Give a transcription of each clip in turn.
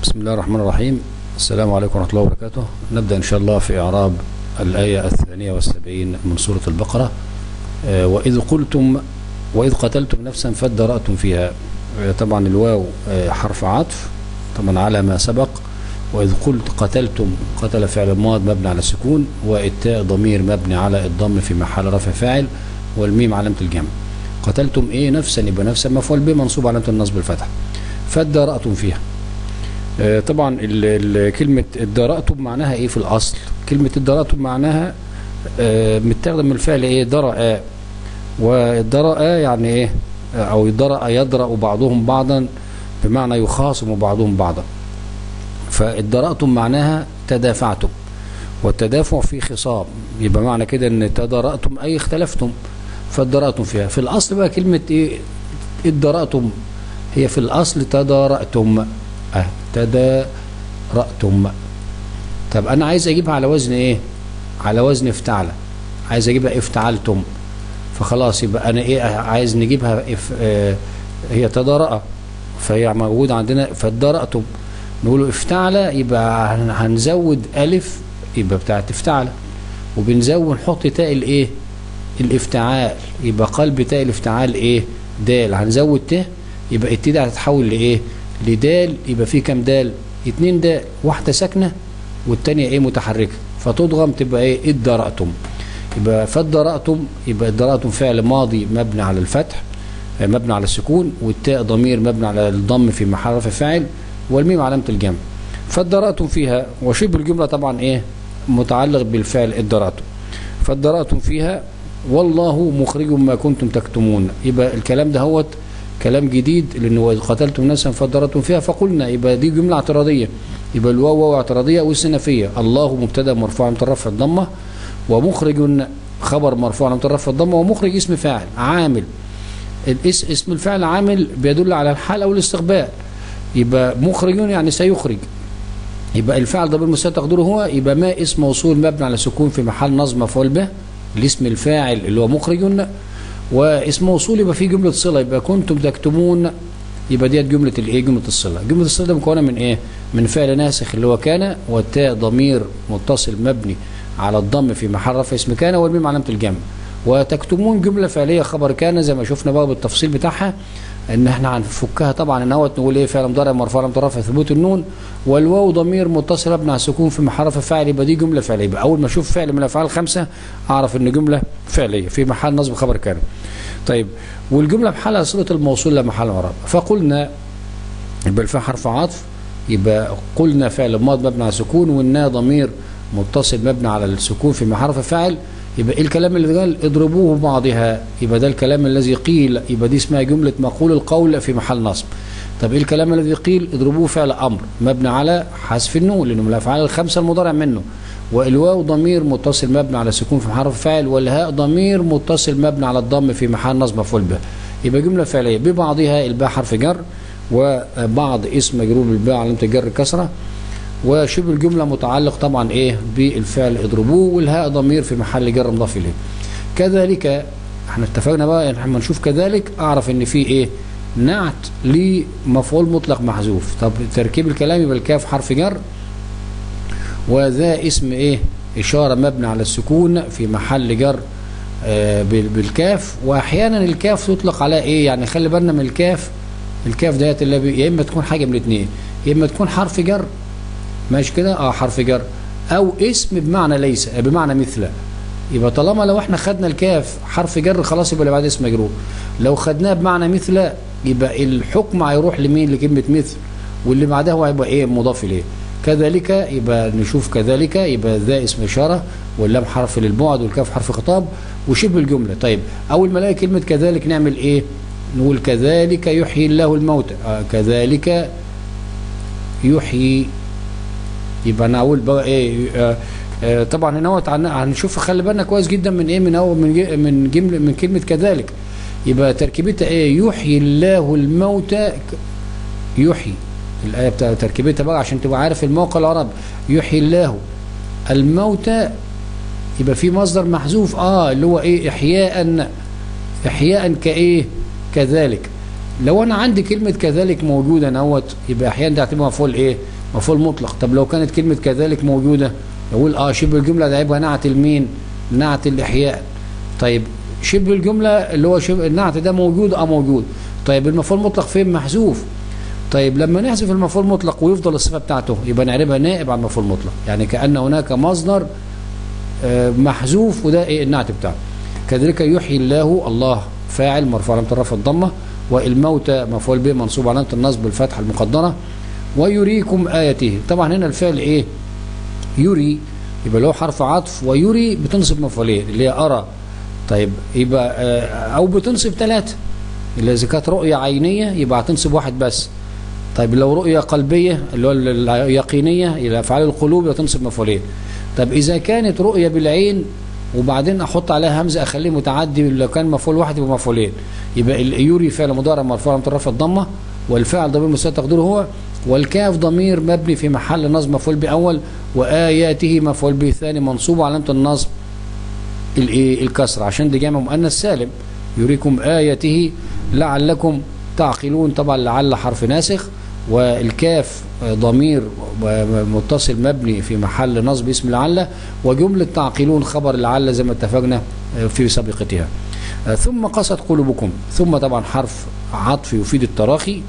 بسم الله الرحمن الرحيم السلام عليكم ورحمة الله وبركاته نبدأ إن شاء الله في إعراب الآية الثانية والسبعين من سورة البقرة آه، وإذ قلتم وإذ قتلتم نفسا فادرأتم فيها آه، طبعا الواو آه، حرف عطف طبعا على ما سبق وإذ قلت قتلتم قتل فعل ماض مبني على السكون والتاء ضمير مبني على الضم في محل رفع فاعل والميم علامة الجمع قتلتم إيه نفسا يبقى نفسا مفعول به منصوب علامة النصب الفتح فادرأتم فيها آه، طبعا ال- ال- كلمة ادرأتم معناها ايه في الأصل كلمة ادرأتم معناها آه، متاخده من الفعل ايه درأ والدرأ يعني ايه آه، او درأ يدرأ بعضهم بعضا بمعنى يخاصم بعضهم بعضا فادرأتم معناها تدافعتم والتدافع في خصام يبقى معنى كده ان تدرأتم اي اختلفتم فادرأتم فيها في الأصل بقى كلمة ايه ادرأتم هي في الأصل تدارأتم أه تدارأتم طب أنا عايز أجيبها على وزن إيه على وزن افتعل عايز أجيبها افتعلتم فخلاص يبقى أنا إيه عايز نجيبها إف آه هي تدارأ فهي موجودة عندنا فادارأتم نقول افتعل يبقى هن- هنزود ألف يبقى بتاعت افتعل وبنزود نحط تاء الإيه الافتعال يبقى قلب تاء الافتعال إيه دال هنزود ت يبقى الت دي هتتحول لايه لدال يبقى في كام دال اتنين دال واحده ساكنه والتانية ايه متحركه فتضغم تبقى ايه ادرأتم يبقى فادرأتم يبقى ادرأتم فعل ماضي مبني على الفتح آه، مبني على السكون والتاء ضمير مبني على الضم في محل رفع فاعل والميم علامه الجمع فادرأتم فيها وشبه الجمله طبعا ايه متعلق بالفعل ادرأتم فادرأتم فيها والله مخرج ما كنتم تكتمون يبقى الكلام ده هوت كلام جديد لانه وإذ قتلتم نفسا فادرأتم فيها فقلنا يبقى دي جمله اعتراضيه يبقى الواو واو اعتراضيه واستئنافيه الله مبتدا مرفوع من رفع الضمه ومخرج خبر مرفوع من رفع الضمه ومخرج اسم فاعل عامل الاس اسم الفعل عامل بيدل على الحال او الاستقبال يبقى مخرج يعني سيخرج يبقى الفعل ضمير مستتر تقديره هو يبقى ما اسم موصول مبني على سكون في محل نصب مفعول به الاسم الفاعل اللي هو مخرج واسم موصول يبقى فيه جمله صله يبقى كنتم تكتمون يبقى ديت جمله الايه جمله الصله جمله الصله دي مكونه من ايه من فعل ناسخ اللي هو كان والتاء ضمير متصل مبني على الضم في محل رفع اسم كان والميم علامه الجمع وتكتمون جمله فعليه خبر كان زي ما شفنا بقى بالتفصيل بتاعها ان احنا هنفكها طبعا ان هو نقول ايه فعل مضارع مرفوع علامه رفع ثبوت النون والواو ضمير متصل مبني على السكون في محل رفع فاعل يبقى دي جمله فعليه يبقى اول ما اشوف فعل من الافعال الخمسه اعرف ان جمله فعليه في محل نصب خبر كان طيب والجمله بحالها صله الموصول لا محل اعراب فقلنا يبقى الفاء حرف عطف يبقى قلنا فعل ماض مبني على السكون والنا ضمير متصل مبني على السكون في محل رفع فاعل يبقى ايه الكلام اللي قال اضربوه بعضها يبقى ده الكلام الذي قيل يبقى دي اسمها جمله مقول القول في محل نصب طب ايه الكلام الذي قيل اضربوه فعل امر مبني على حذف النون لانه من الافعال الخمسه المضارع منه والواو ضمير متصل مبني على سكون في محل رفع فاعل والهاء ضمير متصل مبني على الضم في محل نصب مفعول به يبقى جمله فعليه ببعضها الباء حرف جر وبعض اسم مجرور بالباء علامه الجر كسره وشبه الجمله متعلق طبعا ايه بالفعل اضربوه والهاء ضمير في محل جر مضاف اليه كذلك احنا اتفقنا بقى ان احنا نشوف كذلك اعرف ان في ايه نعت لمفعول مطلق محذوف طب تركيب الكلام يبقى الكاف حرف جر وذا اسم ايه اشاره مبني على السكون في محل جر آه بال- بالكاف واحيانا الكاف تطلق على ايه يعني خلي بالنا من الكاف الكاف ديت اللي بي- يا اما تكون حاجه من الاثنين يا اما تكون حرف جر ماشي كده اه حرف جر او اسم بمعنى ليس بمعنى مثل يبقى طالما لو احنا خدنا الكاف حرف جر خلاص يبقى اللي بعد اسم مجرور لو خدناه بمعنى مثل يبقى الحكم هيروح لمين لكلمه مثل واللي بعدها هو هيبقى ايه مضاف اليه كذلك يبقى نشوف كذلك يبقى ذا اسم اشاره واللام حرف للبعد والكاف حرف خطاب وشبه الجمله طيب اول ما الاقي كلمه كذلك نعمل ايه نقول كذلك يحيي الله الموتى آه كذلك يحيي يبقى انا اقول بقى ايه آه آه طبعا هنا هوت عن- هنشوف خلي بالنا كويس جدا من ايه من اول من ج- من جمله من كلمه كذلك يبقى تركيبتها ايه يحيي الله الموتى ك- يحيي الايه بتاع تركيبتها بقى عشان تبقى عارف الموقع العربي يحيي الله الموتى يبقى في مصدر محذوف اه اللي هو ايه احياء احياء كايه كذلك لو انا عندي كلمه كذلك موجوده نوت يبقى احيانا دي هتبقى مفعول ايه مفعول مطلق طب لو كانت كلمة كذلك موجودة يقول اه شبه الجملة ده هيبقى نعت المين نعت الإحياء طيب شبه الجملة اللي هو شبه النعت ده موجود اه موجود طيب المفعول المطلق فين محذوف طيب لما نحذف المفعول المطلق ويفضل الصفة بتاعته يبقى نعربها نائب عن المفعول المطلق يعني كأن هناك مصدر آه، محذوف وده ايه النعت بتاعه كذلك يحيي الله الله فاعل مرفوع علامة الرفع الضمة والموتى مفعول به منصوب علامة النصب بالفتحة المقدرة ويريكم آياته طبعا هنا الفعل ايه يري يبقى له حرف عطف ويري بتنصب مفعولين اللي هي أرى طيب يبقى آه، أو بتنصب ثلاثة اللي إذا كانت رؤية عينية يبقى هتنصب واحد بس طيب لو رؤية قلبية اللي هو اليقينية إلى أفعال القلوب يبقى تنصب مفعولين طب إذا كانت رؤية بالعين وبعدين أحط عليها همزة أخليه متعدي لو كان مفعول واحد يبقى مفعولين يبقى اليوري فعل مضارع مرفوع علامة الرفع الضمة والفاعل ضمير مستتر تقديره هو والكاف ضمير مبني في محل نصب مفعول بأول وآياته مفعول به ثاني منصوب علامة النصب الايه الكسر عشان دي جمع مؤنث سالم يريكم آياته لعلكم تعقلون طبعا لعل حرف ناسخ والكاف ضمير متصل مبني في محل نصب اسم لعل وجملة تعقلون خبر لعل زي ما اتفقنا في سابقتها ثم قست قلوبكم ثم طبعا حرف عطف يفيد التراخي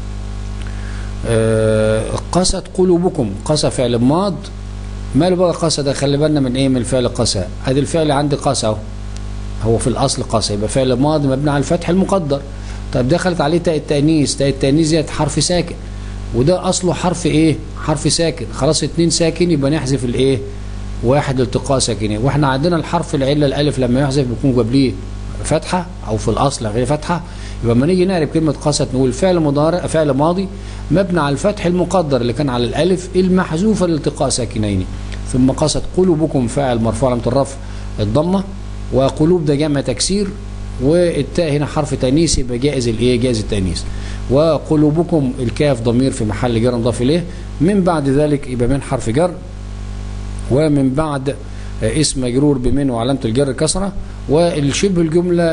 قست قلوبكم قسى فعل ماض ماله بقى قسى ده خلي بالنا من ايه من الفعل قسى ادي الفعل عندي قسى اهو هو في الاصل قسى يبقى فعل ماضي مبني على الفتح المقدر طيب دخلت عليه تاء التانيث تاء التانيث ديت حرف ساكن وده اصله حرف ايه حرف ساكن خلاص اتنين ساكن يبقى نحذف الايه واحد التقاء ساكنين واحنا عندنا الحرف العله الالف لما يحذف بيكون قبليه فتحه او في الاصل غير فتحه يبقى لما نيجي نعرف كلمه قست نقول فعل مضارع فعل ماضي مبني على الفتح المقدر اللي كان على الالف المحذوفه لالتقاء ساكنين ثم قست قلوبكم فاعل مرفوع علامه الرفع الضمه وقلوب ده جمع تكسير والتاء هنا حرف تانيث يبقى جائز الايه جائز التانيث وقلوبكم الكاف ضمير في محل جر مضاف اليه من بعد ذلك يبقى من حرف جر ومن بعد اسم مجرور بمن وعلامه الجر كسره والشبه الجمله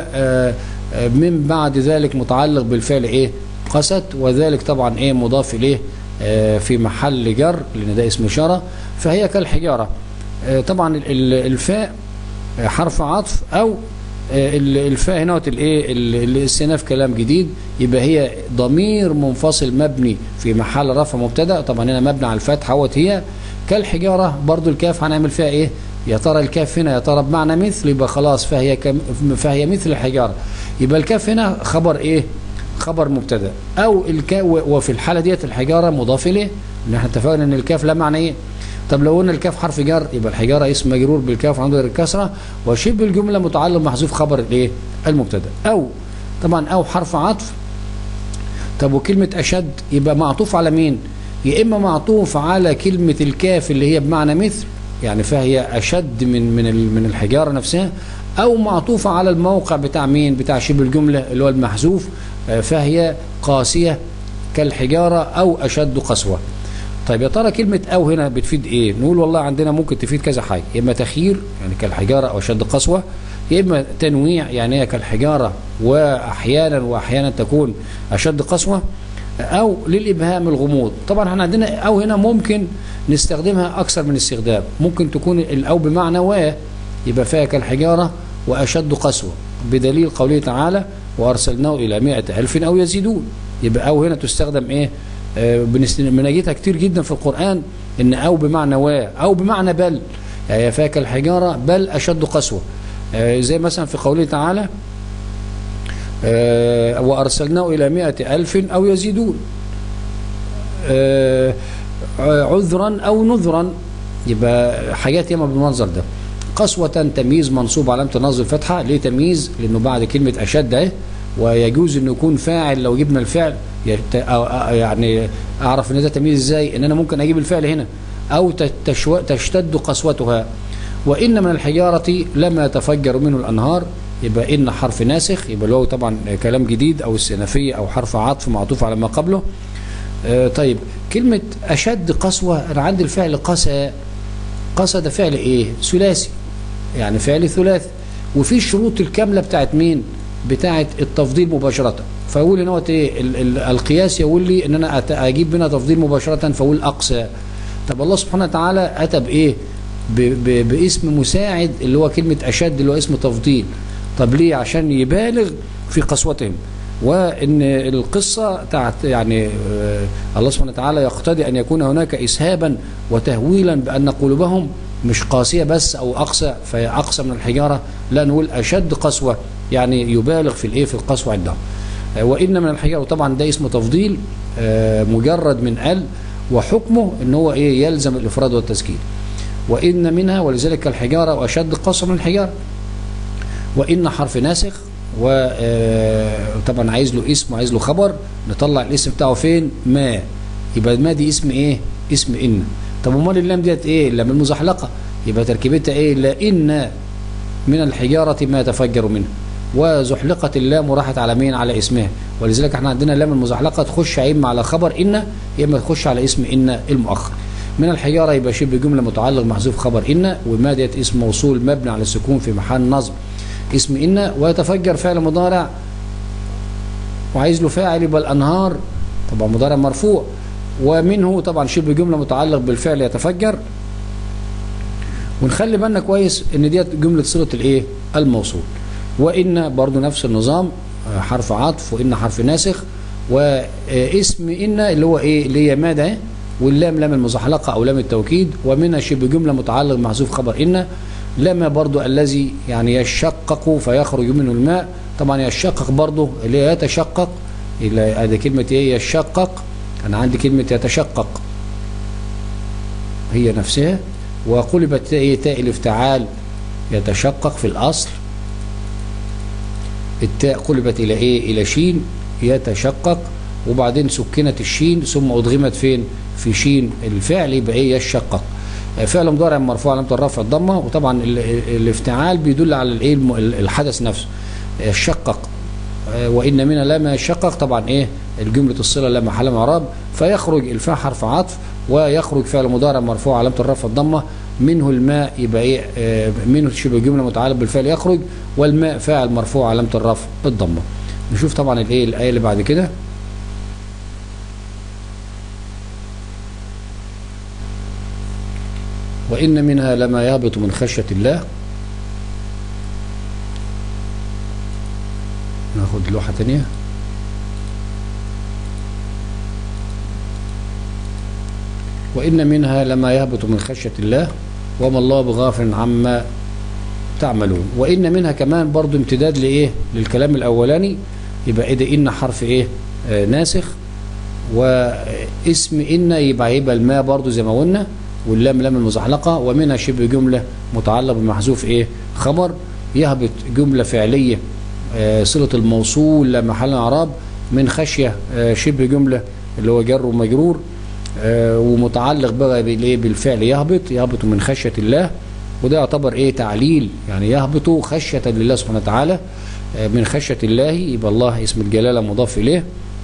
من بعد ذلك متعلق بالفعل ايه قست وذلك طبعا ايه مضاف اليه في محل جر لان ده اسم اشاره فهي كالحجاره طبعا الفاء حرف عطف او الفاء هنا الايه الاستئناف كلام جديد يبقى هي ضمير منفصل مبني في محل رفع مبتدا طبعا هنا مبني على الفتحه اهوت هي كالحجاره برضو الكاف هنعمل فيها ايه يا ترى الكاف هنا يا ترى بمعنى مثل يبقى خلاص فهي كم فهي مثل الحجاره يبقى الكاف هنا خبر ايه خبر مبتدا او الكاف وفي الحاله ديت الحجاره مضاف اليه ان احنا اتفقنا ان الكاف لا معنى ايه طب لو قلنا الكاف حرف جر يبقى الحجاره اسم مجرور بالكاف عنده الكسره وشبه الجمله متعلق محذوف خبر الايه المبتدا او طبعا او حرف عطف طب وكلمه اشد يبقى معطوف على مين يا اما معطوف على كلمه الكاف اللي هي بمعنى مثل يعني فهي اشد من من من الحجاره نفسها او معطوفه على الموقع بتاع مين بتاع شبه الجمله اللي هو المحذوف فهي قاسيه كالحجاره او اشد قسوه طيب يا ترى كلمة أو هنا بتفيد إيه؟ نقول والله عندنا ممكن تفيد كذا حاجة، يا إما تخيير يعني كالحجارة أو شد قسوة، يا إما تنويع يعني هي كالحجارة وأحيانا وأحيانا تكون أشد قسوة، أو للإبهام الغموض، طبعا احنا عندنا أو هنا ممكن نستخدمها أكثر من استخدام، ممكن تكون الأو بمعنى و يبقى فيها كالحجارة وأشد قسوة، بدليل قوله تعالى وأرسلناه إلى مائة ألف أو يزيدون، يبقى أو هنا تستخدم إيه؟ بنجيتها كتير جدا في القرآن ان او بمعنى و او بمعنى بل يعني فاك الحجارة بل اشد قسوة زي مثلا في قوله تعالى وارسلناه الى مئة الف او يزيدون عذرا او نذرا يبقى حاجات ياما بالمنظر ده قسوة تمييز منصوب علامة النصب الفتحة ليه تمييز لانه بعد كلمة اشد اهي ويجوز انه يكون فاعل لو جبنا الفعل يعني اعرف ان ده تمييز ازاي ان انا ممكن اجيب الفعل هنا او تشتد قسوتها وان من الحجاره لما يتفجر منه الانهار يبقى ان حرف ناسخ يبقى له طبعا كلام جديد او استئنافيه او حرف عطف معطوف على ما قبله آه طيب كلمه اشد قسوه انا عندي الفعل قسى قسى ده فعل ايه ثلاثي يعني فعل ثلاثي وفي الشروط الكامله بتاعت مين بتاعه التفضيل مباشره فاقول ان هو ايه ال- ال- القياس يقول لي ان انا أت- اجيب منها تفضيل مباشره فاقول اقصى طب الله سبحانه وتعالى اتى بايه ب- ب- باسم مساعد اللي هو كلمه اشد اللي هو اسم تفضيل طب ليه عشان يبالغ في قسوتهم وان القصه بتاعت يعني آه، الله سبحانه وتعالى يقتضي ان يكون هناك اسهابا وتهويلا بان قلوبهم مش قاسيه بس او اقسى فهي اقسى من الحجاره لا نقول اشد قسوه يعني يبالغ في الايه في القسوه عندهم آه، وان من الحجاره وطبعا ده اسم تفضيل آه، مجرد من ال وحكمه ان هو ايه يلزم الافراد والتسكين وان منها ولذلك الحجاره واشد قسوه من الحجاره وإن حرف ناسخ وطبعا عايز له اسم وعايز له خبر نطلع الاسم بتاعه فين ما يبقى ما دي اسم ايه اسم إن طب امال اللام ديت ايه اللام المزحلقة يبقى تركيبتها ايه لإن من الحجارة ما يتفجر منه وزحلقت اللام وراحت على مين على اسمها ولذلك احنا عندنا اللام المزحلقة تخش يا اما على خبر إن يا اما تخش على اسم إن المؤخر من الحجارة يبقى شبه جملة متعلق محذوف خبر إن وما ديت اسم موصول مبني على السكون في محل نصب اسم إن ويتفجر فعل مضارع وعايز له فاعل يبقى الأنهار طبعا مضارع مرفوع ومنه طبعا شبه جملة متعلق بالفعل يتفجر ونخلي بالنا كويس ان ديت جملة صلة الايه الموصول وإن برضو نفس النظام آه، حرف عطف وإن حرف ناسخ واسم إن اللي هو ايه اللي هي ماذا واللام لام المزحلقة أو لام التوكيد ومنها شبه جملة متعلق محذوف خبر إن لما برضو الذي يعني يشقق فيخرج منه الماء طبعا يشقق برضو اللي هي يتشقق اللي هذه كلمة ايه يشقق أنا عندي كلمة يتشقق هي نفسها وقلبت تاء إيه؟ تاء الافتعال يتشقق في الأصل التاء قلبت إلى إيه إلى شين يتشقق وبعدين سكنت الشين ثم أدغمت فين في شين الفعل يبقى إيه يشقق فعل مضارع مرفوع علامة الرفع الضمة وطبعا ال- ال- الافتعال بيدل على الايه الم- الحدث نفسه يشقق آه، وإن منها لما يشقق طبعا إيه الجملة الصلة لا محل من اعراب فيخرج الفاء حرف عطف ويخرج فعل مضارع مرفوع علامة الرفع الضمة منه الماء يبقى إيه آه، منه شبه جملة متعلق بالفعل يخرج والماء فاعل مرفوع علامة الرفع الضمة نشوف طبعا الإيه الآية اللي بعد كده وإن منها لما يهبط من خشية الله ناخد لوحة تانية وإن منها لما يهبط من خشية الله وما الله بغافل عما تعملون وإن منها كمان برضو امتداد لإيه للكلام الأولاني يبقى إيه ده إن حرف إيه آه ناسخ واسم إن يبقى يبقى الماء برضو زي ما قلنا واللام لام المزحلقة ومنها شبه جملة متعلق بمحذوف إيه خبر يهبط جملة فعلية آه صلة الموصول لا محل اعراب من خشية آه شبه جملة اللي هو جر ومجرور آه ومتعلق بقى بالايه بالفعل يهبط يهبط من خشية الله وده يعتبر ايه تعليل يعني يهبط خشية لله سبحانه وتعالى آه من خشية الله يبقى الله اسم الجلالة مضاف اليه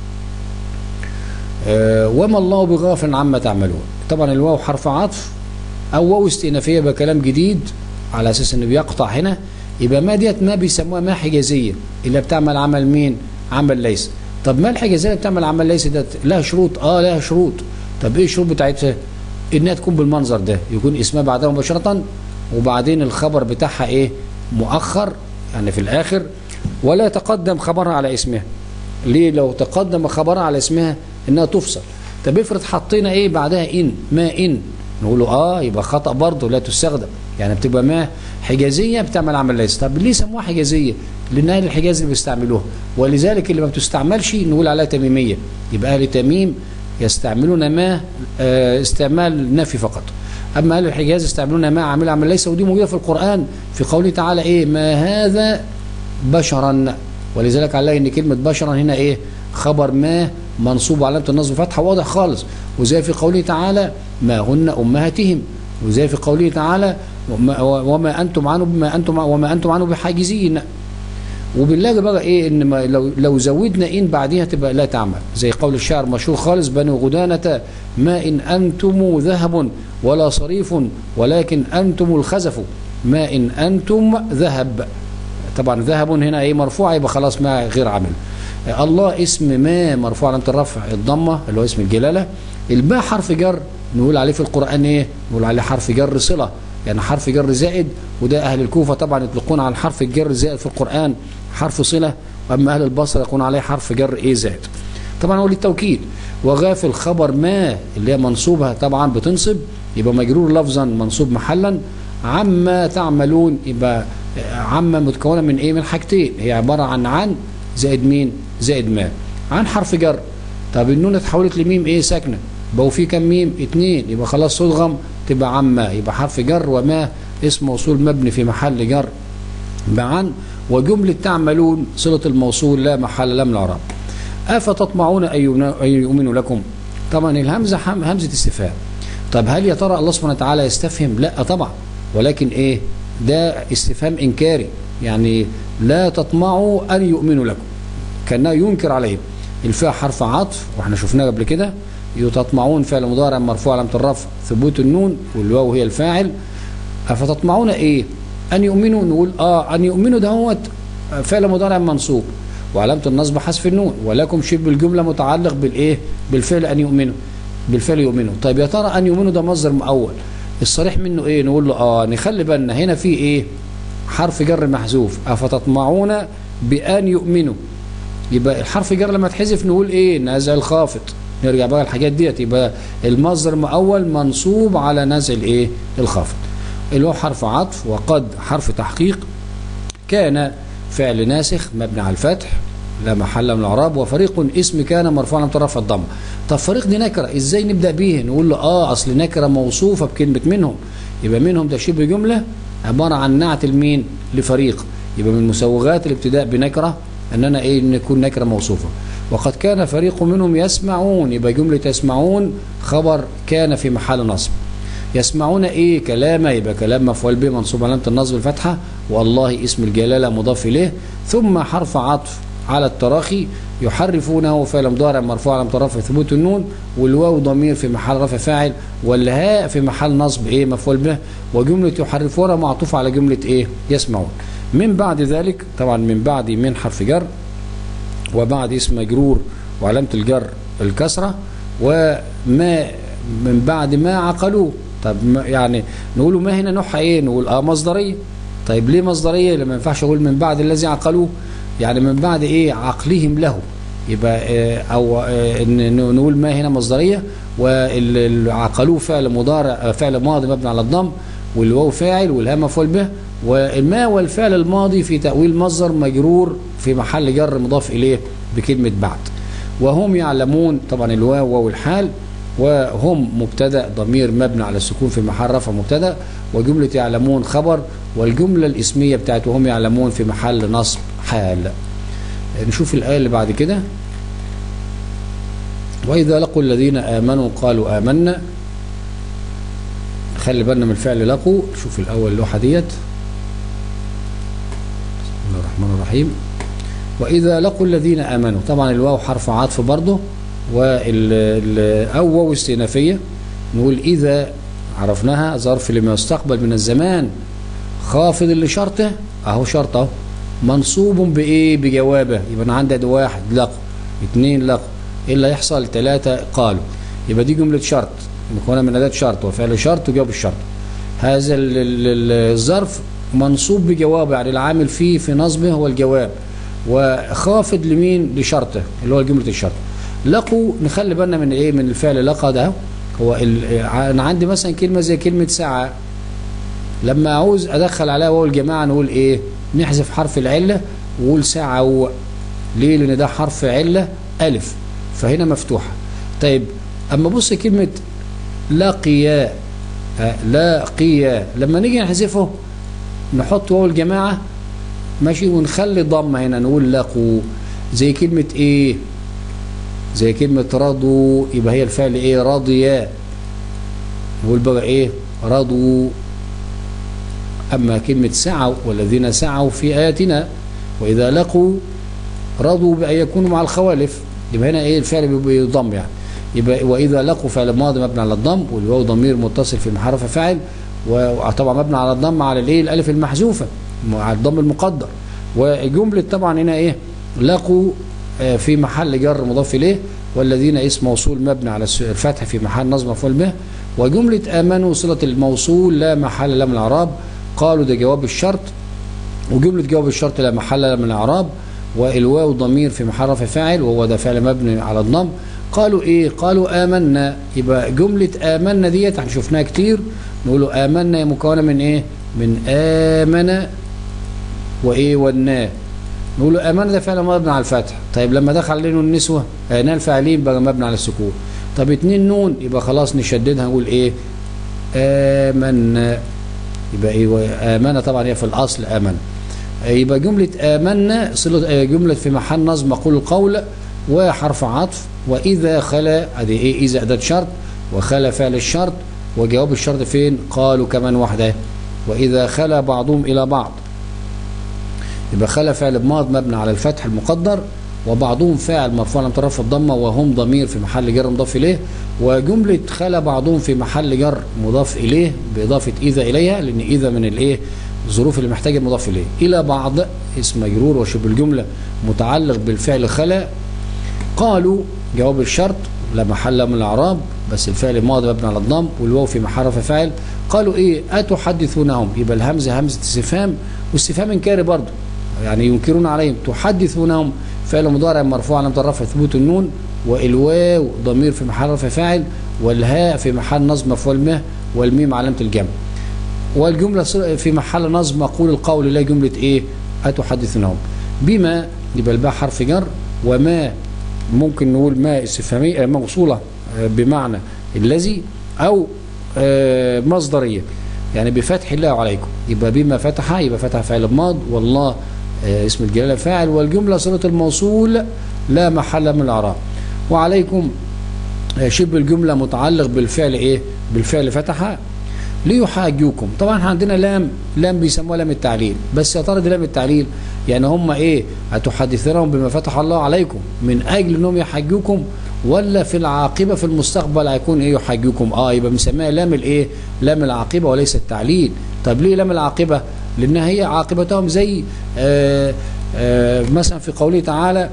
آه وما الله بغافل عما تعملون طبعا الواو حرف عطف او واو استئنافيه يبقى كلام جديد على اساس انه بيقطع هنا يبقى ما ديت ما بيسموها ما حجازيه اللي بتعمل عمل مين عمل ليس طب ما الحجازيه اللي بتعمل عمل ليس ده لها شروط اه لها شروط طب ايه الشروط بتاعتها انها تكون بالمنظر ده يكون اسمها بعدها مباشره وبعدين الخبر بتاعها ايه مؤخر يعني في الاخر ولا يتقدم خبرها على اسمها ليه لو تقدم خبرها على اسمها انها تفصل طب افرض حطينا ايه بعدها ان ما ان نقول له اه يبقى خطا برضه لا تستخدم يعني بتبقى ما حجازيه بتعمل عمل ليس طب ليه سموها حجازيه لان اهل الحجاز اللي بيستعملوها ولذلك اللي ما بتستعملش نقول عليها تميميه يبقى اهل تميم يستعملون ما آه استعمال نفي فقط اما اهل الحجاز يستعملون ما عامل عمل ليس ودي موجوده في القران في قوله تعالى ايه ما هذا بشرا ولذلك على ان كلمه بشرا هنا ايه خبر ما منصوب علامه النصب فتحه واضح خالص وزي في قوله تعالى ما هن امهاتهم وزي في قوله تعالى وما, وما انتم عنه بما انتم وما انتم عنه بحاجزين وبنلاقي بقى ايه ان ما لو لو زودنا ان بعديها تبقى لا تعمل زي قول الشاعر مشهور خالص بنو غدانة ما ان انتم ذهب ولا صريف ولكن انتم الخزف ما ان انتم ذهب طبعا ذهب هنا ايه مرفوع يبقى خلاص ما غير عامل الله اسم ما مرفوع علامه الرفع الضمه اللي هو اسم الجلاله الباء حرف جر نقول عليه في القران ايه نقول عليه حرف جر صله يعني حرف جر زائد وده اهل الكوفه طبعا يطلقون على الحرف الجر زائد في القران حرف صله واما اهل البصره يقولون عليه حرف جر ايه زائد طبعا هو للتوكيد وغافل خبر ما اللي هي منصوبها طبعا بتنصب يبقى مجرور لفظا منصوب محلا عما تعملون يبقى عما متكونه من ايه من حاجتين هي عباره عن عن زائد مين زائد ما عن حرف جر طب النون اتحولت لميم ايه ساكنه يبقى في كام ميم اتنين يبقى خلاص صدغم تبقى عما يبقى حرف جر وما اسم موصول مبني في محل جر بعن وجملة تعملون صلة الموصول لا محل لا من العرب أفتطمعون أن يؤمنوا لكم طبعا الهمزة همزة استفهام طب هل يا ترى الله سبحانه وتعالى يستفهم لا طبعا ولكن ايه ده استفهام انكاري يعني لا تطمعوا ان يؤمنوا لكم كانه ينكر عليهم الفاء حرف عطف واحنا شفناه قبل كده يتطمعون فعل مضارع مرفوع علامه الرفع ثبوت النون والواو هي الفاعل افتطمعون ايه ان يؤمنوا نقول اه ان يؤمنوا دهوت فعل مضارع منصوب وعلامه النصب حذف النون ولكم شبه الجمله متعلق بالايه بالفعل ان يؤمنوا بالفعل يؤمنوا طيب يا ترى ان يؤمنوا ده مصدر مؤول الصريح منه ايه نقول له اه نخلي بالنا هنا في ايه حرف جر محذوف افتطمعون بان يؤمنوا يبقى الحرف جر لما تحذف نقول ايه نزع الخافض نرجع بقى الحاجات ديت يبقى المصدر مؤول منصوب على نزع الايه الخافض اللي هو حرف عطف وقد حرف تحقيق كان فعل ناسخ مبني على الفتح لا محل من الاعراب وفريق اسم كان مرفوعا من طرف الضم طب فريق دي نكره ازاي نبدا بيه نقول له اه اصل نكره موصوفه بكلمه منهم يبقى منهم ده شبه جمله عباره عن نعت المين لفريق يبقى من مسوغات الابتداء بنكره اننا ايه نكون نكره موصوفه وقد كان فريق منهم يسمعون يبقى جمله يسمعون خبر كان في محل نصب يسمعون ايه كلام يبقى كلام مفعول به منصوب علامه النصب الفتحه والله اسم الجلاله مضاف اليه ثم حرف عطف على التراخي يحرفونه فعل مضارع مرفوع على رفع ثبوت النون والواو ضمير في محل رفع فاعل والهاء في محل نصب ايه مفعول به وجمله يحرفون معطوفه على جمله ايه يسمعون من بعد ذلك طبعا من بعد من حرف جر وبعد اسم مجرور وعلامه الجر الكسره وما من بعد ما عقلوه طب يعني نقول ما هنا نوعها ايه نقول اه مصدريه طيب ليه مصدريه لما ينفعش اقول من بعد الذي عقلوه يعني من بعد ايه عقلهم له يبقى اه او اه نقول ما هنا مصدريه والعقلوه فعل مضارع فعل ماضي مبني على الضم والواو فاعل والهاء مفعول به والما والفعل الماضي في تاويل مصدر مجرور في محل جر مضاف اليه بكلمه بعد وهم يعلمون طبعا الواو واو الحال وهم مبتدا ضمير مبني على السكون في محل رفع مبتدا وجمله يعلمون خبر والجمله الاسميه بتاعت وهم يعلمون في محل نصب حال نشوف الايه اللي بعد كده واذا لقوا الذين امنوا قالوا امنا خلي بالنا من الفعل لقوا شوف الاول اللوحه ديت بسم الله الرحمن الرحيم واذا لقوا الذين امنوا طبعا الواو حرف عطف برضه وال او واو استئنافيه نقول اذا عرفناها ظرف لما يستقبل من الزمان خافض لشرطه اهو شرط اهو منصوب بايه بجوابه يبقى انا عندي ادي واحد لقوا اثنين لقوا ايه اللي هيحصل ثلاثه قالوا يبقى دي جمله شرط مكونه من اداه شرط وفعل شرط وجواب الشرط هذا الظرف منصوب بجوابه يعني العامل فيه في نصبه هو الجواب وخافض لمين لشرطه اللي هو جمله الشرط لقوا نخلي بالنا من ايه من الفعل لقى ده هو انا عندي مثلا كلمه زي كلمه ساعه لما عاوز ادخل عليها واو الجماعه نقول ايه نحذف حرف العله ونقول ساعه و ليه لان ده حرف عله الف فهنا مفتوحه طيب اما بص كلمه لقيا لاقيا لما نيجي نحذفه نحط واو الجماعه ماشي ونخلي ضمه هنا نقول لقوا زي كلمه ايه زي كلمة رضوا يبقى هي الفعل ايه رضيا نقول بقى ايه رضوا اما كلمة سعوا والذين سعوا في اياتنا واذا لقوا رضوا بأن يكونوا مع الخوالف يبقى هنا ايه الفعل بيضم يعني يبقى واذا لقوا فعل ماضي مبني على الضم والواو ضمير متصل في محل فاعل وطبعا مبني على الضم على الايه الالف المحذوفه على الضم المقدر وجملة طبعا هنا ايه لقوا آه، في محل جر مضاف اليه والذين اسم موصول مبني على الس- الفتح في محل نصب مفعول به وجملة آمنوا صلة الموصول لا محل له من الإعراب قالوا ده جواب الشرط وجملة جواب الشرط لا محل له من الإعراب والواو ضمير في محل رفع فاعل وهو ده فعل مبني على الضم قالوا ايه قالوا آمنا يبقى جملة آمنا ديت احنا شفناها كتير نقولوا آمنا هي مكونة من ايه من آمن وايه والنا نقول امانه ده فعل مبني على الفتح طيب لما دخل علينا النسوه آه، نال فاعلين بقى مبني على السكون طب اتنين نون يبقى خلاص نشددها نقول ايه امنا يبقى ايه امانه طبعا هي في الاصل امن آه، يبقى جمله امنا صله آه، جمله في محل نصب مقول القول وحرف عطف واذا خلا ادي ايه اذا اداه شرط وخلا فعل الشرط وجواب الشرط فين قالوا كمان واحده واذا خلا بعضهم الى بعض يبقى خلا فعل ماض مبني على الفتح المقدر وبعضهم فاعل مرفوع لم ترفع الضمه وهم ضمير في محل جر مضاف اليه وجمله خلا بعضهم في محل جر مضاف اليه باضافه اذا اليها لان اذا من الايه الظروف اللي محتاجه مضاف اليه الى بعض اسم مجرور وشبه الجمله متعلق بالفعل خلا قالوا جواب الشرط لا محل له من الاعراب بس الفعل الماضي مبني على الضم والواو في محل رفع فاعل قالوا ايه اتحدثونهم يبقى الهمزه همزه استفهام واستفهام انكاري برضه يعني ينكرون عليهم تحدثونهم فعل مضارع مرفوع علامه الرفع ثبوت النون والواو ضمير في محل رفع فاعل والهاء في محل نصب مفعول به والميم علامه الجمع والجمله صل- في محل نصب مقول القول لا جمله ايه اتحدثونهم بما يبقى الباء حرف جر وما ممكن نقول ما استفهاميه آه، موصوله آه، بمعنى الذي او آه، مصدريه يعني بفتح الله عليكم يبقى بما فتح يبقى فتح فعل ماض والله آه، اسم الجلاله فاعل والجمله صله الموصول لا محل من الاعراب وعليكم آه، شبه الجمله متعلق بالفعل ايه بالفعل فتح ليحاجوكم طبعا احنا عندنا لام لام بيسموها لام التعليل بس يا ترى دي لام التعليل يعني هم ايه هتحدثونهم بما فتح الله عليكم من اجل انهم يحاجوكم ولا في العاقبه في المستقبل هيكون ايه يحاجوكم اه يبقى بنسميها لام الايه لام العاقبه وليس التعليل طب ليه لام العاقبه لان هي عاقبتهم زي آه آه مثلا في قوله تعالى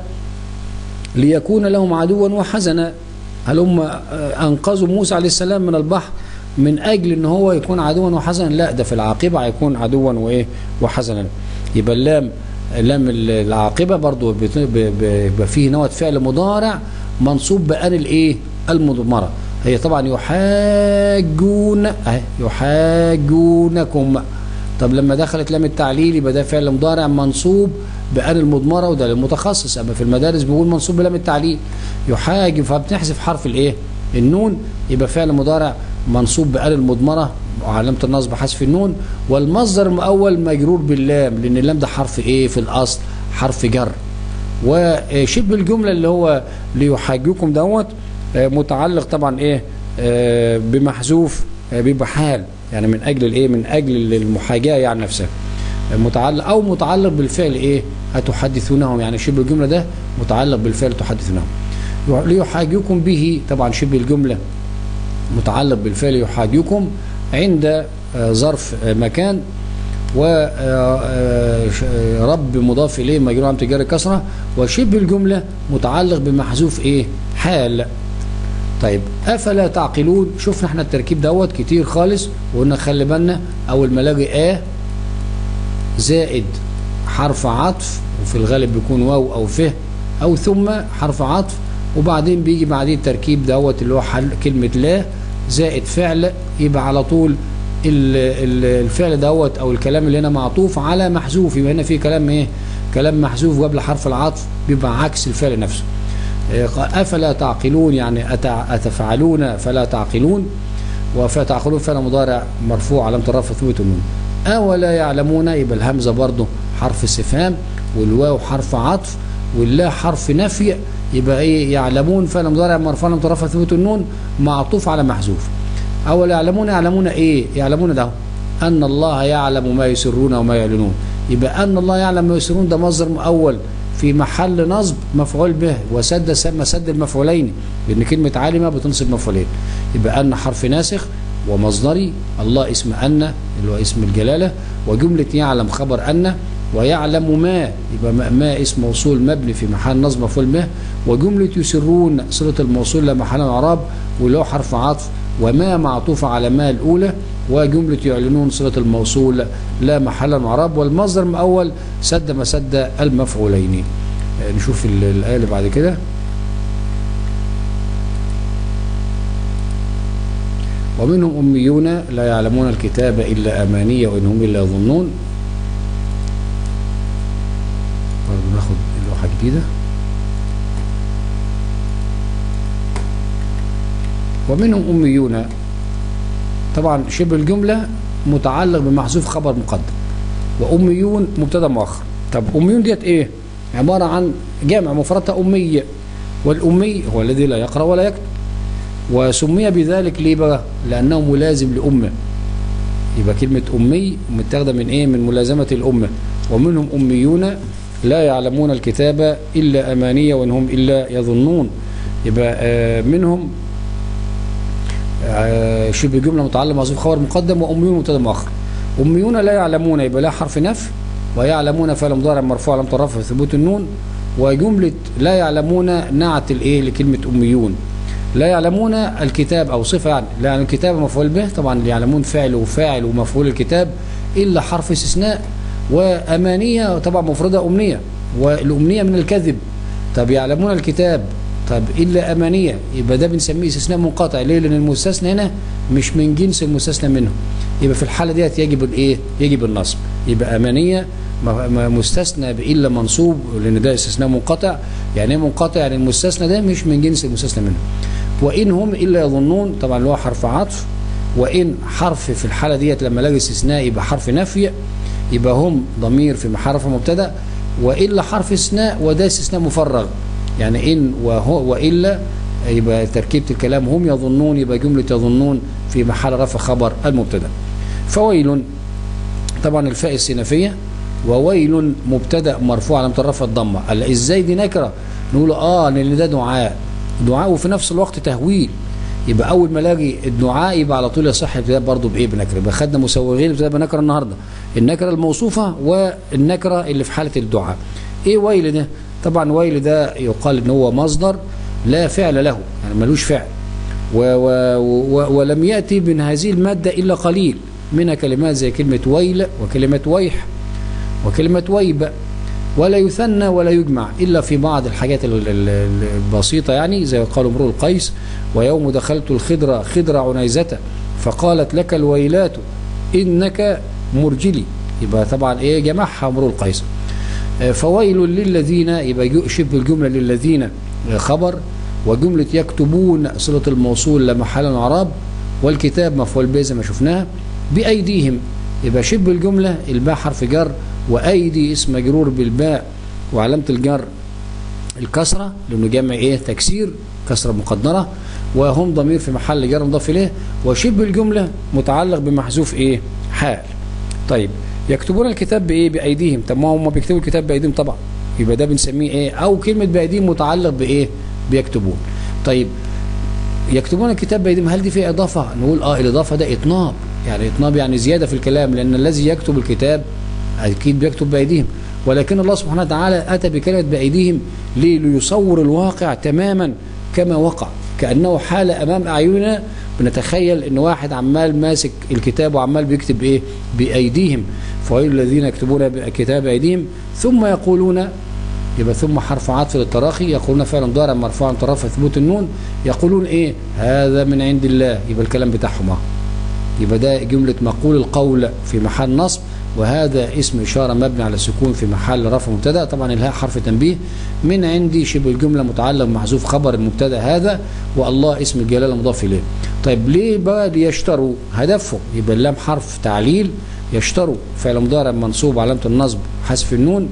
ليكون لهم عدوا وحزنا هل هم آه، انقذوا موسى عليه السلام من البحر من اجل ان هو يكون عدوا وحزنا لا ده في العاقبه هيكون عدوا وايه وحزنا يبقى اللام لام العاقبه برضو بت- ب- ب- بيبقى فيه نوع فعل مضارع منصوب بان الايه المضمره هي طبعا يحاجون اهي يحاجونكم طب لما دخلت لام التعليل يبقى ده فعل مضارع منصوب بان المضمره وده للمتخصص اما في المدارس بيقول منصوب بلام التعليل يحاج فبتحذف حرف الايه النون يبقى فعل مضارع منصوب بان المضمره وعلامه النصب حذف النون والمصدر المؤول مجرور باللام لان اللام ده حرف ايه في الاصل حرف جر وشبه الجمله اللي هو ليحاجوكم دوت آه، متعلق طبعا ايه آه، بمحذوف آه، بيبقى حال يعني من اجل الايه من اجل المحاجاه يعني نفسها متعلق او متعلق بالفعل ايه هتحدثونهم يعني شبه الجمله ده متعلق بالفعل تحدثونهم ليحاجوكم به طبعا شبه الجمله متعلق بالفعل يحاجوكم عند آه، ظرف آه، مكان ورب مضاف اليه مجرور عن تجاري كسره وشبه الجمله متعلق بمحذوف ايه حال طيب افلا تعقلون شفنا احنا التركيب دوت كتير خالص وقلنا خلي بالنا اول ما الاقي اه زائد حرف عطف وفي الغالب بيكون واو او فه او ثم حرف عطف وبعدين بيجي بعدين التركيب دوت اللي هو حل كلمه لا زائد فعل يبقى على طول ال- ال- الفعل دوت او الكلام اللي هنا معطوف على محذوف يبقى هنا في كلام ايه كلام محذوف قبل حرف العطف بيبقى عكس الفعل نفسه إيه، افلا تعقلون يعني أتع- اتفعلون فلا تعقلون وفتعقلون فعل مضارع مرفوع علامه الرفع ثبوت النون اولا يعلمون يبقى الهمزه برضه حرف استفهام والواو حرف عطف واللا حرف نفي يبقى ايه يعلمون فعل مضارع مرفوع علامه الرفع ثبوت النون معطوف على محذوف اولا يعلمون يعلمون ايه يعلمون ده ان الله يعلم ما يسرون وما يعلنون يبقى ان الله يعلم ما يسرون ده مصدر مؤول في محل نصب مفعول به وسد سمى سد المفعولين لان كلمه عالمه بتنصب مفعولين يبقى ان حرف ناسخ ومصدري الله اسم ان اللي هو اسم الجلاله وجمله يعلم خبر ان ويعلم ما يبقى ما, ما اسم موصول مبني في محل نصب مفعول به وجملة يسرون صلة الموصول لا محل اعراب وله حرف عطف وما معطوف على ما الأولى وجملة يعلنون صلة الموصول لا محل اعراب والمصدر الأول سد مسد المفعولين نشوف الآية اللي بعد كده ومنهم أميون لا يعلمون الكتاب إلا أمانية وإن هم إلا يظنون برضو ناخد لوحة جديدة ومنهم أميون طبعا شبه الجملة متعلق بمحذوف خبر مقدم وأميون مبتدا مؤخر طب أميون ديت إيه عبارة عن جامع مفردها أمية والأمي هو الذي لا يقرأ ولا يكتب وسمي بذلك ليه بقى لأنه ملازم لأمه يبقى كلمة أمي متاخدة من إيه من ملازمة الأمة ومنهم أميون لا يعلمون الكتاب إلا أمانية وإن هم إلا يظنون يبقى آه منهم آه شبه جملة متعلمة محذوف خبر مقدم وأميون مبتدا مؤخر أميون لا يعلمون يبقى لا حرف نفي ويعلمون فعل مضارع مرفوع لم ترفع ثبوت النون وجملة لا يعلمون نعت الإيه لكلمة أميون لا يعلمون الكتاب أو صفة يعني لا يعني الكتاب مفعول به طبعا يعلمون فعل وفاعل ومفعول الكتاب إلا حرف استثناء وأمانية طبعا مفردة أمنية والأمنية من الكذب طب يعلمون الكتاب طب إلا أمانية يبقى ده بنسميه استثناء منقطع ليه لأن المستثنى هنا مش من جنس المستثنى منه يبقى في الحالة ديت يجب الإيه يجب النصب يبقى أمانية مستثنى بإلا منصوب لأن ده استثناء منقطع يعني ايه منقطع يعني المستثنى ده مش من جنس المستثنى منه وإن هم إلا يظنون طبعا اللي هو حرف عطف وإن حرف في الحالة ديت لما لاقي استثناء يبقى حرف نفي يبقى هم ضمير في محرف مبتدا وإلا حرف استثناء وده استثناء مفرغ يعني إن وهو وإلا يبقى تركيبة الكلام هم يظنون يبقى جملة يظنون في محل رفع خبر المبتدا فويل طبعا الفاء السينفية وويل مبتدا مرفوع على رفع الضمه قال ازاي دي نكره نقول اه لان ده دعاء دعاء وفي نفس الوقت تهويل يبقى اول ما الاقي الدعاء يبقى على طول يصح الابتداء برضه بايه بنكره يبقى خدنا مسوغين الابتداء بنكره النهارده النكره الموصوفه والنكره اللي في حاله الدعاء ايه ويل ده طبعا ويل ده يقال ان هو مصدر لا فعل له يعني ملوش فعل و و و ولم ياتي من هذه الماده الا قليل منها كلمات زي كلمه ويل وكلمه ويح وكلمة ويب ولا يثنى ولا يجمع إلا في بعض الحاجات البسيطة يعني زي قال امرؤ القيس ويوم دخلت الخضرة خضر عنيزة فقالت لك الويلات إنك مرجلي يبقى طبعا إيه جمعها امرؤ القيس فويل للذين يبقى شبه الجملة للذين خبر وجملة يكتبون صلة الموصول لمحل اعراب والكتاب مفعول به زي ما شفناها بأيديهم يبقى شبه الجملة الباء حرف جر وأيدي اسم مجرور بالباء وعلامة الجر الكسرة لأنه جمع إيه تكسير كسرة مقدرة وهم ضمير في محل جر مضاف إليه وشبه الجملة متعلق بمحذوف إيه حال طيب يكتبون الكتاب بإيه بأيديهم طب ما هم بيكتبوا الكتاب بأيديهم طبعا يبقى ده بنسميه إيه أو كلمة بأيديهم متعلق بإيه بيكتبون طيب يكتبون الكتاب بأيديهم هل دي فيها إضافة نقول آه الإضافة ده إطناب يعني إطناب يعني زيادة في الكلام لأن الذي يكتب الكتاب أكيد بيكتب بأيديهم ولكن الله سبحانه وتعالى أتى بكلمة بأيديهم ليه ليصور الواقع تماما كما وقع كأنه حال أمام أعيننا بنتخيل ان واحد عمال ماسك الكتاب وعمال بيكتب ايه بايديهم فويل الذين يكتبون كتاب ايديهم ثم يقولون يبقى ثم حرف عطف للتراخي يقولون فعلا ضارع مرفوع طرف ثبوت النون يقولون ايه هذا من عند الله يبقى الكلام بتاعهم اهو يبقى ده جملة مقول القول في محل نصب وهذا اسم إشارة مبني على السكون في محل رفع مبتدا طبعا الهاء حرف تنبيه من عندي شبه الجملة متعلق محذوف خبر المبتدا هذا والله اسم الجلالة مضاف إليه طيب ليه بقى ليشتروا هدفهم يبقى اللام حرف تعليل يشتروا فعل مضارع منصوب علامة النصب حذف النون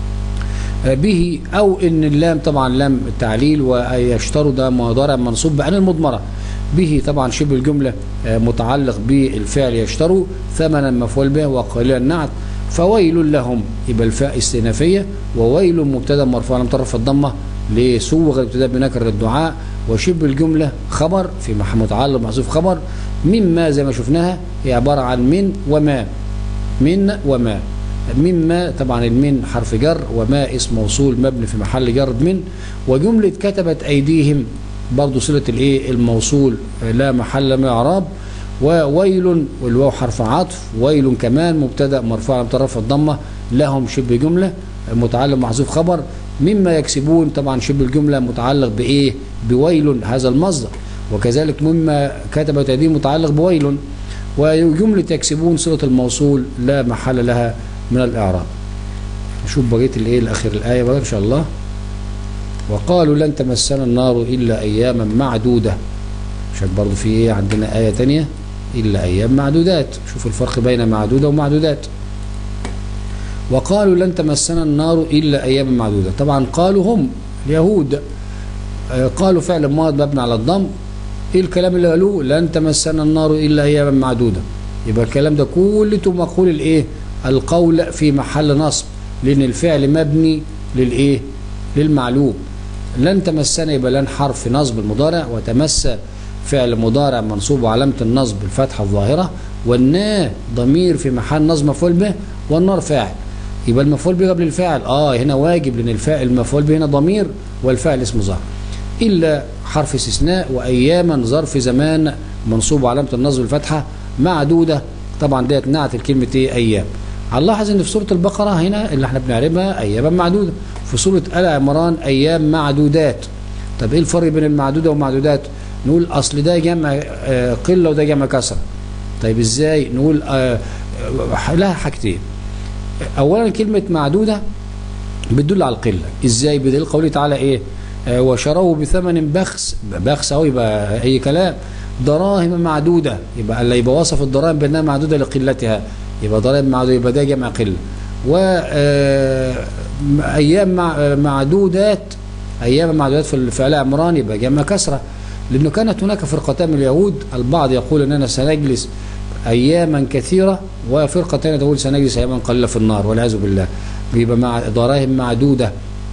به أو إن اللام طبعا لام التعليل ويشتروا ده مضارع منصوب بأن المضمرة به طبعا شبه الجملة متعلق بالفعل يشتروا ثمنا مفعول به وقليلا النعت فويل لهم يبقى الفاء استئنافية وويل مبتدا مرفوع لم طرف الضمة لسوغ الابتداء بنكر الدعاء وشبه الجملة خبر في متعلق محذوف خبر مما زي ما شفناها هي عبارة عن من وما من وما مما طبعا المن حرف جر وما اسم موصول مبني في محل جر من وجملة كتبت أيديهم برضو صلة الايه الموصول لا محل من اعراب وويل والواو حرف عطف ويل كمان مبتدا مرفوع على طرف الضمه لهم شبه جمله متعلق محذوف خبر مما يكسبون طبعا شبه الجمله متعلق بايه بويل هذا المصدر وكذلك مما كتبت ايديهم متعلق بويل وجمله يكسبون صله الموصول لا محل لها من الاعراب نشوف بقيه الايه الاخير الايه بقى ان شاء الله وقالوا لن تمسنا النار إلا أياما معدودة شوف برضو في إيه عندنا آية تانية إلا أيام معدودات شوف الفرق بين معدودة ومعدودات وقالوا لن تمسنا النار إلا أياما معدودة طبعا قالوا هم اليهود قالوا فعل ماض مبني على الضم إيه الكلام اللي قالوه لن تمسنا النار إلا أياما معدودة يبقى الكلام ده كلته مقول الإيه القول في محل نصب لأن الفعل مبني للإيه للمعلوم لن تمسنا يبقى لن حرف نصب المضارع وتمس فعل مضارع منصوب وعلامة النصب الفتحة الظاهرة والنا ضمير في محل نصب مفعول به والنار فاعل يبقى المفعول به قبل الفاعل اه هنا واجب لان الفاعل المفعول به هنا ضمير والفاعل اسم ظاهر الا حرف استثناء واياما ظرف زمان منصوب وعلامة النصب الفتحة معدودة طبعا ديت نعت الكلمة ايه ايام هنلاحظ ان في سورة البقرة هنا اللي احنا بنعربها اياما معدودة في سورة آل عمران أيام معدودات طب إيه الفرق بين المعدودة والمعدودات نقول أصل ده جمع قلة وده جمع كسرة طيب إزاي نقول لها حاجتين أولا كلمة معدودة بتدل على القلة إزاي بدليل قوله تعالى إيه وشروه بثمن بخس بخس أهو يبقى أي كلام دراهم معدودة يبقى اللي يبقى وصف الدراهم بأنها معدودة لقلتها يبقى دراهم معدودة يبقى ده جمع قلة و ايام معدودات ايام معدودات في فعل عمران يبقى جمع كسره لانه كانت هناك فرقتان من اليهود البعض يقول اننا سنجلس اياما كثيره وفرقه ثانيه تقول سنجلس اياما قليله في النار والعياذ بالله بيبقى مع دراهم معدوده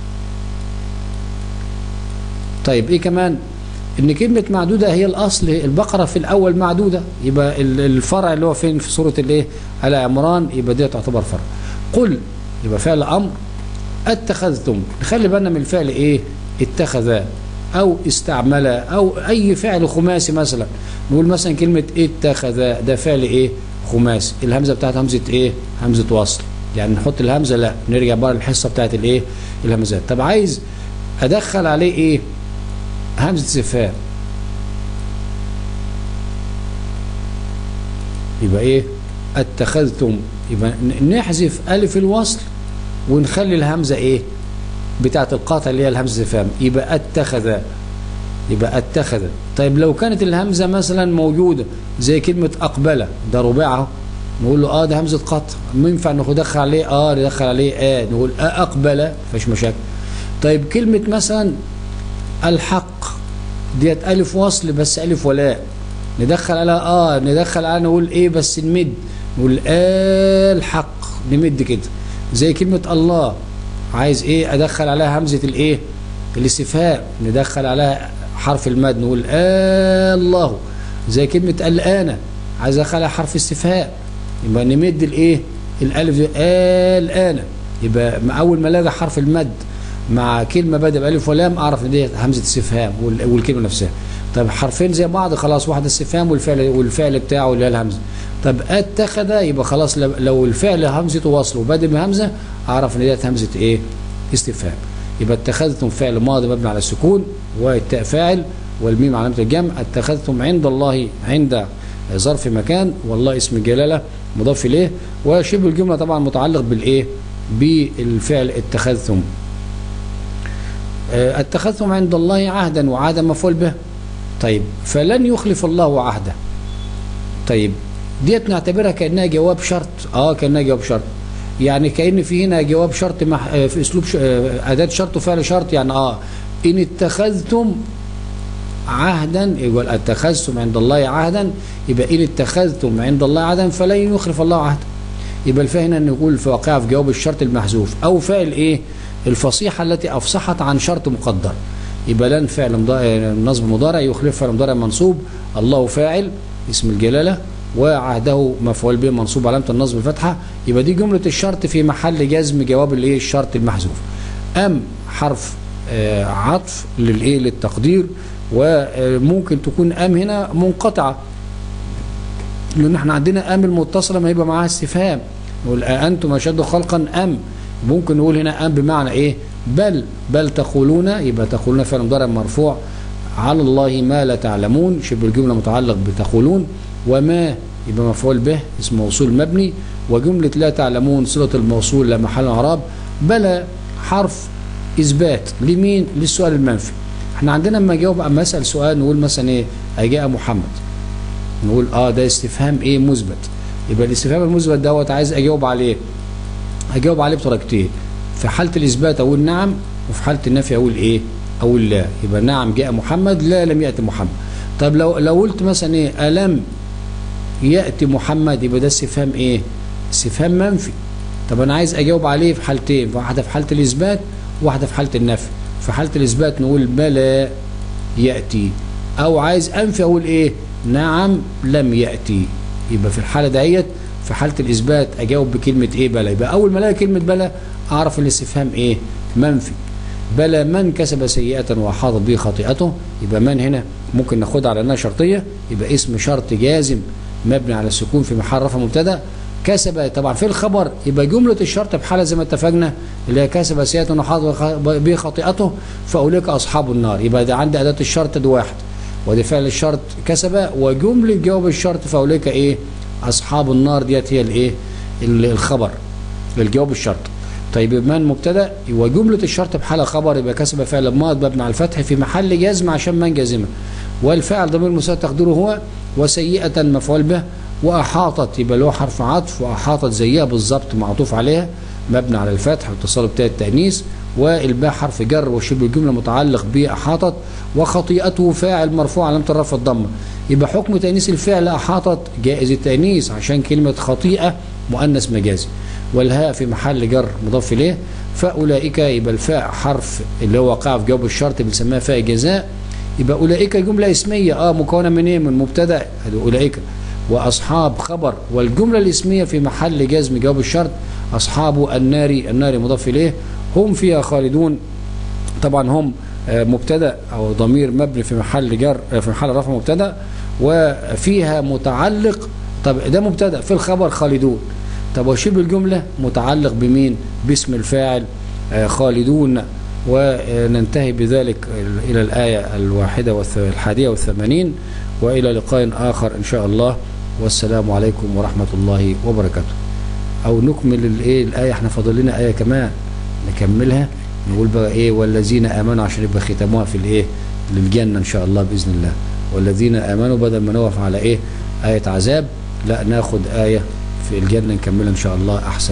طيب ايه كمان ان كلمه معدوده هي الاصل البقره في الاول معدوده يبقى الفرع اللي هو فين في سوره الايه ال عمران يبقى دي تعتبر فرع قل يبقى فعل امر اتخذتم نخلي بالنا من الفعل ايه اتخذ او استعمل او اي فعل خماسي مثلا نقول مثلا كلمة اتخذ ده فعل ايه خماسي الهمزة بتاعت همزة ايه همزة وصل يعني نحط الهمزة لا نرجع بقى للحصة بتاعت الايه الهمزات طب عايز ادخل عليه ايه همزة استفهام يبقى ايه اتخذتم يبقى نحذف الف الوصل ونخلي الهمزة ايه بتاعت القاطع اللي هي الهمزة فهم يبقى اتخذ يبقى اتخذ طيب لو كانت الهمزة مثلا موجودة زي كلمة أقبلة ده رباعه نقول له اه ده همزة قطع ينفع ندخل عليه اه ندخل عليه اه نقول اه أقبل فيش مشاكل طيب كلمة مثلا الحق ديت ألف وصل بس ألف ولاء ندخل على اه ندخل على نقول ايه بس نمد نقول آه الحق نمد كده زي كلمة الله عايز ايه ادخل عليها همزة الايه الاستفهام ندخل عليها حرف المد نقول آه الله زي كلمة الآن عايز ادخل عليها حرف استفهام يبقى نمد الايه الالف دي آه الآن يبقى اول ما الاقي حرف المد مع كلمة بدأ بألف ولام أعرف إن دي همزة استفهام والكلمة نفسها طب حرفين زي بعض خلاص واحد استفهام والفعل والفعل بتاعه اللي هي الهمزة طب اتخذ يبقى خلاص لو الفعل همزته وصل وبادئ بهمزة أعرف إن ديت همزة إيه استفهام يبقى اتخذتم فعل ماضي مبني على السكون والتاء فاعل والميم علامة الجمع اتخذتم عند الله عند ظرف مكان والله اسم الجلالة مضاف إليه وشبه الجملة طبعا متعلق بالإيه بالفعل اتخذتم اتخذتم عند الله عهدا وعهدا مفعول به طيب فلن يخلف الله عهده طيب ديت نعتبرها كانها جواب شرط اه كانها جواب شرط يعني كان في هنا جواب شرط مح... في اسلوب ش... اداه شرط وفعل شرط يعني اه ان اتخذتم عهدا يقول اتخذتم عند الله عهدا يبقى ان اتخذتم عند الله عهدا فلن يخلف الله عهدا يبقى الفاء هنا نقول في واقعها في جواب الشرط المحذوف او فعل ايه الفصيحة التي أفصحت عن شرط مقدر يبقى لن فعل نصب مضارع يخلف فعل مضارع منصوب الله فاعل اسم الجلالة وعهده مفعول به منصوب علامه النصب الفتحه يبقى دي جمله الشرط في محل جزم جواب الايه الشرط المحذوف ام حرف آه عطف للايه للتقدير وممكن تكون ام هنا منقطعه لان احنا عندنا ام المتصله ما يبقى معاها استفهام نقول أأنتم أشد خلقا أم ممكن نقول هنا أم بمعنى إيه بل بل تقولون يبقى تقولون فعل مضارع مرفوع على الله ما لا تعلمون شبه الجملة متعلق بتقولون وما يبقى مفعول به اسم موصول مبني وجملة لا تعلمون صلة الموصول لا محل اعراب بلا حرف إثبات لمين للسؤال المنفي احنا عندنا لما نجاوب اما اسال سؤال نقول مثلا ايه اجاء محمد نقول اه ده استفهام ايه مثبت يبقى الاستفهام المثبت دوت عايز اجاوب عليه اجاوب عليه بطريقتين في حاله الاثبات اقول نعم وفي حاله النفي اقول ايه اقول لا يبقى نعم جاء محمد لا لم ياتي محمد طب لو لو قلت مثلا ايه الم ياتي محمد يبقى ده استفهام ايه استفهام منفي طب انا عايز اجاوب عليه في حالتين واحده في حاله الاثبات وواحده في حاله النفي في حاله الاثبات نقول بلى ياتي او عايز انفي اقول ايه نعم لم ياتي يبقى في الحاله ديت في حاله الاثبات اجاوب بكلمه ايه بلى يبقى اول ما الاقي كلمه بلى اعرف الاستفهام ايه منفي بلى من كسب سيئه واحاطت به خطيئته يبقى من هنا ممكن ناخدها على انها شرطيه يبقى اسم شرط جازم مبني على السكون في محل رفع مبتدا كسب طبعا في الخبر يبقى جمله الشرط بحاله زي ما اتفقنا اللي هي كسب سيئه واحاطت به خطيئته فاولئك اصحاب النار يبقى ده عندي اداه الشرط دي واحد ودي فعل الشرط كسب وجمله جواب الشرط فاولئك ايه اصحاب النار ديت هي الايه الخبر الجواب الشرط طيب من مبتدا وجمله الشرط بحاله خبر يبقى كسب فعل ماض مبني على الفتح في محل جزم عشان من جازمه والفعل ضمير مساعد تقديره هو وسيئه مفعول به واحاطت يبقى له حرف عطف واحاطت زيها بالظبط معطوف عليها مبني على الفتح واتصال بتاع التانيث والباء حرف جر وشبه الجمله متعلق باحاطت وخطيئته فاعل مرفوع علامه الرفع الضمه يبقى حكم تانيث الفعل احاطت جائز التانيث عشان كلمه خطيئه مؤنث مجازي والهاء في محل جر مضاف اليه فاولئك يبقى الفاء حرف اللي هو وقع في جواب الشرط بنسميها فاء جزاء يبقى اولئك جمله اسميه اه مكونه من ايه من مبتدا اولئك واصحاب خبر والجمله الاسميه في محل جزم جواب الشرط اصحاب النار النار مضاف اليه هم فيها خالدون طبعا هم مبتدا او ضمير مبني في محل جر في محل رفع مبتدا وفيها متعلق طب ده مبتدا في الخبر خالدون طب وشبه الجمله متعلق بمين باسم الفاعل خالدون وننتهي بذلك الى الايه الواحده والحادية والثمانين والى لقاء اخر ان شاء الله والسلام عليكم ورحمه الله وبركاته او نكمل الايه الايه احنا فاضل لنا ايه كمان نكملها نقول بقى ايه والذين امنوا عشان يبقى ختامها في الايه للجنه ان شاء الله باذن الله والذين امنوا بدل ما نقف على ايه ايه عذاب لا ناخد ايه في الجنه نكملها ان شاء الله احسن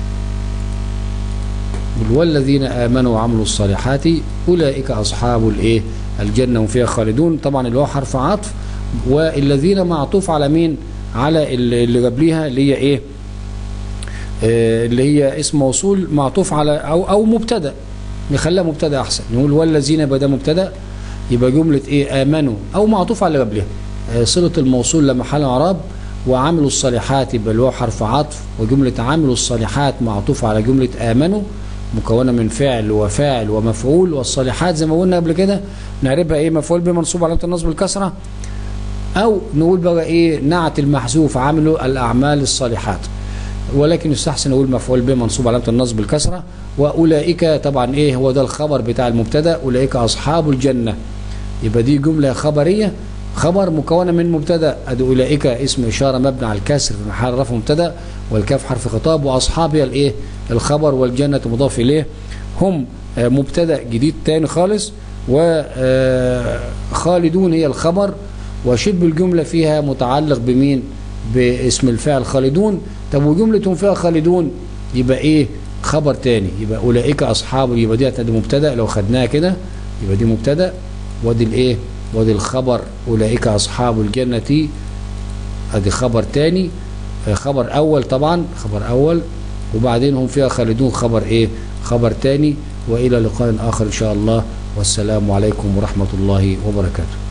والذين امنوا وعملوا الصالحات اولئك اصحاب الايه الجنه هم فيها خالدون طبعا اللي هو حرف عطف والذين معطوف على مين على اللي قبليها اللي هي ايه اللي هي اسم موصول معطوف على او او مبتدا نخليها مبتدا احسن نقول والذين بدا مبتدا يبقى جمله ايه امنوا او معطوف على قبلها صله الموصول لمحل اعراب وعملوا الصالحات يبقى اللي هو حرف عطف وجمله عملوا الصالحات معطوف على جمله امنوا مكونه من فعل وفاعل ومفعول والصالحات زي ما قلنا قبل كده نعرفها ايه مفعول به منصوب علامه النصب الكسره او نقول بقى ايه نعت المحذوف عملوا الاعمال الصالحات ولكن يستحسن اقول مفعول به منصوب علامه النصب الكسره واولئك طبعا ايه هو ده الخبر بتاع المبتدا اولئك اصحاب الجنه يبقى دي جمله خبريه خبر مكونه من مبتدا ادي اولئك اسم اشاره مبني على الكسر في محل رفع مبتدا والكاف حرف خطاب واصحاب هي الايه الخبر والجنه مضاف اليه هم مبتدا جديد تاني خالص وخالدون هي الخبر وشبه الجمله فيها متعلق بمين باسم الفاعل خالدون طب وجملتهم فيها خالدون يبقى ايه خبر تاني يبقى اولئك اصحاب يبقى دي دي مبتدا لو خدناها كده يبقى دي مبتدا وادي الايه وادي الخبر اولئك اصحاب الجنه ادي خبر تاني خبر اول طبعا خبر اول وبعدين هم فيها خالدون خبر ايه خبر تاني والى لقاء اخر ان شاء الله والسلام عليكم ورحمه الله وبركاته